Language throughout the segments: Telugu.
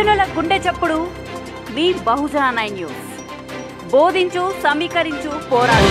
బహుజనుల గుండె చప్పుడు మీ బహుజన నైన్ న్యూస్ బోధించు సమీకరించు పోరాడు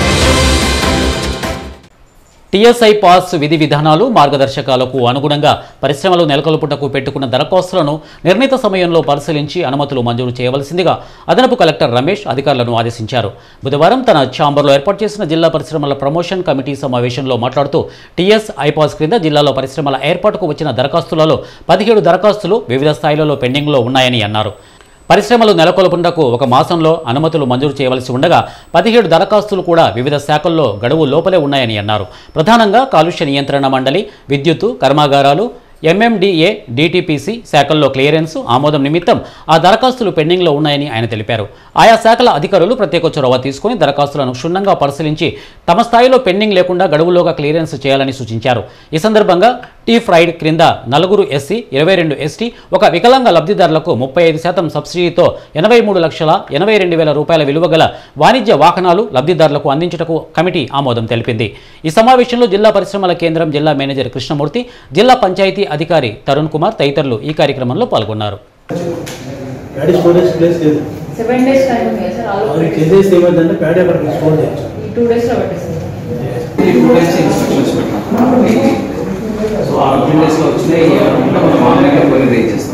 టీఎస్ఐ పాస్ విధి విధానాలు మార్గదర్శకాలకు అనుగుణంగా పరిశ్రమలు నెలకొల్పుటకు పెట్టుకున్న దరఖాస్తులను నిర్ణీత సమయంలో పరిశీలించి అనుమతులు మంజూరు చేయవలసిందిగా అదనపు కలెక్టర్ రమేష్ అధికారులను ఆదేశించారు బుధవారం తన ఛాంబర్లో ఏర్పాటు చేసిన జిల్లా పరిశ్రమల ప్రమోషన్ కమిటీ సమావేశంలో మాట్లాడుతూ టీఎస్ ఐపాస్ క్రింద జిల్లాలో పరిశ్రమల ఏర్పాటుకు వచ్చిన దరఖాస్తులలో పదిహేడు దరఖాస్తులు వివిధ స్థాయిలలో పెండింగ్లో ఉన్నాయని అన్నారు పరిశ్రమలు నెలకొల్పుటకు ఒక మాసంలో అనుమతులు మంజూరు చేయవలసి ఉండగా పదిహేడు దరఖాస్తులు కూడా వివిధ శాఖల్లో గడువు లోపలే ఉన్నాయని అన్నారు ప్రధానంగా కాలుష్య నియంత్రణ మండలి విద్యుత్తు కర్మాగారాలు ఎంఎండిఏ డిటిపిసి శాఖల్లో క్లియరెన్స్ ఆమోదం నిమిత్తం ఆ దరఖాస్తులు పెండింగ్లో ఉన్నాయని ఆయన తెలిపారు ఆయా శాఖల అధికారులు ప్రత్యేక చొరవ తీసుకుని దరఖాస్తులను క్షుణ్ణంగా పరిశీలించి తమ స్థాయిలో పెండింగ్ లేకుండా గడువులోగా క్లియరెన్స్ చేయాలని సూచించారు ఈ సందర్భంగా టీ ఫ్రైడ్ క్రింద నలుగురు ఎస్సీ ఇరవై రెండు ఎస్టీ ఒక వికలాంగ లబ్ధిదారులకు ముప్పై ఐదు శాతం సబ్సిడీతో ఎనభై మూడు లక్షల ఎనభై రెండు వేల రూపాయల విలువ గల వాణిజ్య వాహనాలు లబ్ధిదారులకు అందించుటకు కమిటీ ఆమోదం తెలిపింది ఈ సమావేశంలో జిల్లా పరిశ్రమల కేంద్రం జిల్లా మేనేజర్ కృష్ణమూర్తి జిల్లా పంచాయతీ అధికారి తరుణ్ కుమార్ తదితరులు ఈ కార్యక్రమంలో పాల్గొన్నారు ప్యాడీ స్టోరేజ్ ప్లేస్ లేదు సెవెన్ డేస్ టైం ఉంది కదా సార్ ఆల్ అది చేసేస్తే ఏమైందంటే ప్యాడీ అక్కడ స్టోర్ చేయొచ్చు ఈ టూ డేస్ లో పెట్టేస్తాం ఈ టూ డేస్ ఇన్స్ట్రక్షన్స్ పెట్టినాం సో ఆ టూ డేస్లో వచ్చినాయి మనం ఆన్లైన్లో కొన్ని రేజ్ చేస్తాం